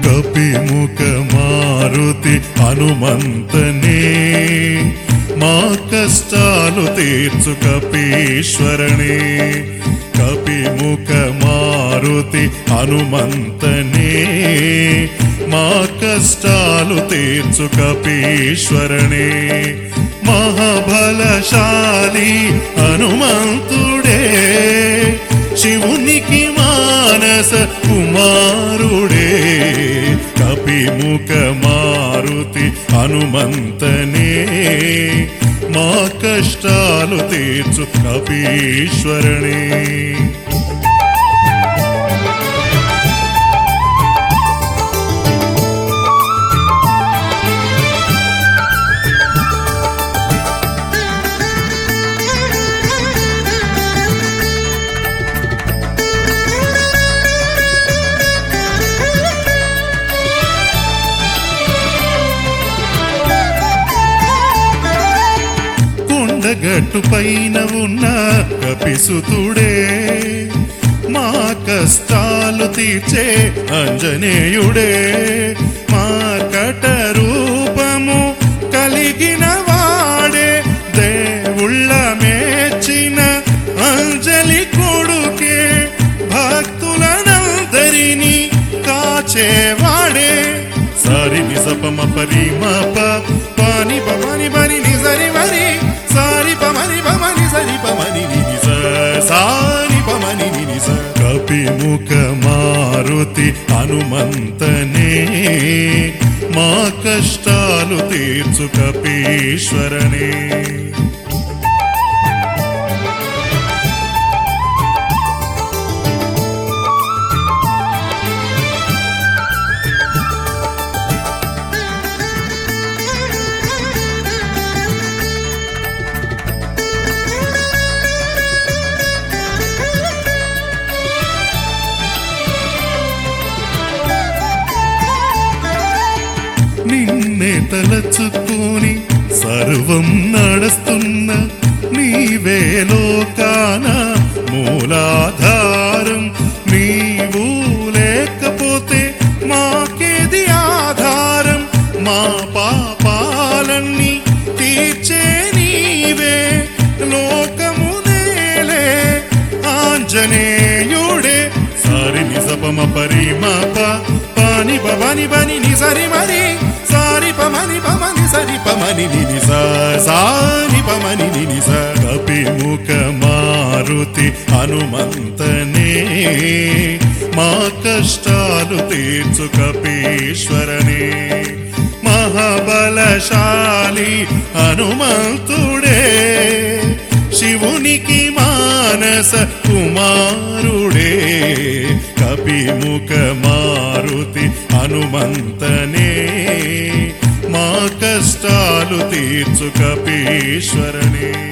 కపిముఖ మారుతి హనుమంతనే మా కష్టాలు తీర్చు కపీశ్వరణే కపిముఖ మారుతి హనుమంతనే మా కష్టాలు తీర్చు కపీశ్వరణే మహాబలశాలి హనుమంతుడే శివునికి మానస కుమారుడే కపిముఖ మారుతి హనుమంతనే మా కష్టాలు తీర్చు కపీశ్వరణే కొండగట్టు పైన ఉన్న కపిసుతుడే మా కష్టాలు తీర్చే అంజనేయుడే మార్కట రూపము కలిగిన వాడే దేవుళ్ళ మేచిన అంజలి కొడుకే భక్తులనందరినీ కాచేవాడే సారి నిసపమ పరిమప పాని పమని బని నిజరి మరి సారి పమని పమని సరి పమని నిని స సారి పమని నిని స కపిముఖ మారుతి హనుమంతనే మా కష్టాలు తీర్చు కపీశ్వరనే నిన్నే తలచుకొని సర్వం నడుస్తున్న నీవే లోకాన మూలాధారం నీవు లేకపోతే మాకేది ఆధారం మా పాపాలన్నీ తీర్చే నీవే లోకము నేలే ఆంజనేయుడే సారి నిజపమ పరిమప పాని భవాని బని నిసరి మరి సారి పమని పమని సరి పమని నిని సా సారి పమని నిని స కపిముఖ మారుతి హనుమంతనే మా కష్టాలు తీర్చు కపీశ్వరనే మహాబలశాలి హనుమంతుడే శివునికి మానస కుమారుడే కపిముఖ మారుతి హనుమంతనే మా కష్టాలు తీర్చు కపీశ్వరనే